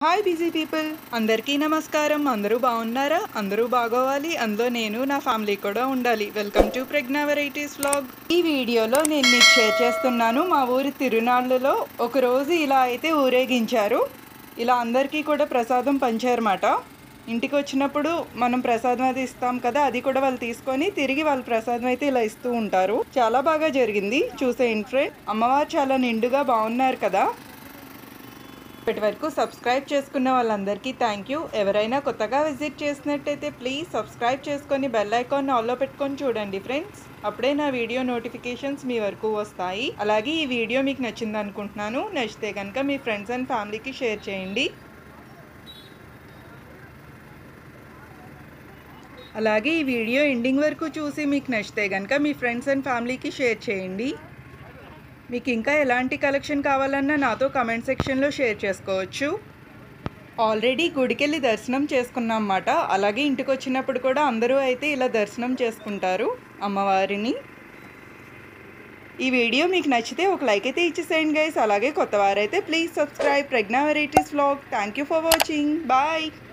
hi busy people అందరికీ నమస్కారం అందరూ బాగున్నారా అందరూ బాగోవాలి అందులో నేను నా ఫ్యామిలీ కూడా ఉండాలి welcome to Pragna varieties vlog ఈ వీడియోలో నేను మీకు షేర్ చేస్తున్నాను మా ఊరి తిరునాళ్ళలో ఒక రోజు ఇలా అయితే ఊరేగించారు ఇలా అందరికీ కూడా ప్రసాదం పంచారన్నమాట ఇంటికి వచ్చినప్పుడు మనం ప్రసాదం అది ఇస్తాం కదా అది కూడా వాళ్ళు తీసుకొని తిరిగి వాళ్ళు ప్రసాదం అయితే ఇలా ఇస్తూ ఉంటారు చాలా బాగా జరిగింది చూసేయండి ఫ్రెండ్ అమ్మవారు చాలా నిండుగా బాగున్నారు కదా ఇప్పటి వరకు సబ్స్క్రైబ్ చేసుకున్న వాళ్ళందరికీ థ్యాంక్ యూ ఎవరైనా కొత్తగా విజిట్ చేసినట్టయితే ప్లీజ్ సబ్స్క్రైబ్ చేసుకొని బెల్ ఐకాన్ ఆల్లో పెట్టుకొని చూడండి ఫ్రెండ్స్ అప్పుడే నా వీడియో నోటిఫికేషన్స్ మీ వరకు వస్తాయి అలాగే ఈ వీడియో మీకు నచ్చింది అనుకుంటున్నాను నచ్చితే కనుక మీ ఫ్రెండ్స్ అండ్ ఫ్యామిలీకి షేర్ చేయండి అలాగే ఈ వీడియో ఎండింగ్ వరకు చూసి మీకు నచ్చితే కనుక మీ ఫ్రెండ్స్ అండ్ ఫ్యామిలీకి షేర్ చేయండి మీకు ఇంకా ఎలాంటి కలెక్షన్ కావాలన్నా నాతో కమెంట్ సెక్షన్లో షేర్ చేసుకోవచ్చు ఆల్రెడీ గుడికెళ్ళి దర్శనం చేసుకున్నాం అన్నమాట అలాగే ఇంటికి వచ్చినప్పుడు కూడా అందరూ అయితే ఇలా దర్శనం చేసుకుంటారు అమ్మవారిని ఈ వీడియో మీకు నచ్చితే ఒక లైక్ అయితే ఇచ్చేసేయండి గైస్ అలాగే కొత్త వారైతే please subscribe Pragna varieties vlog thank you for watching bye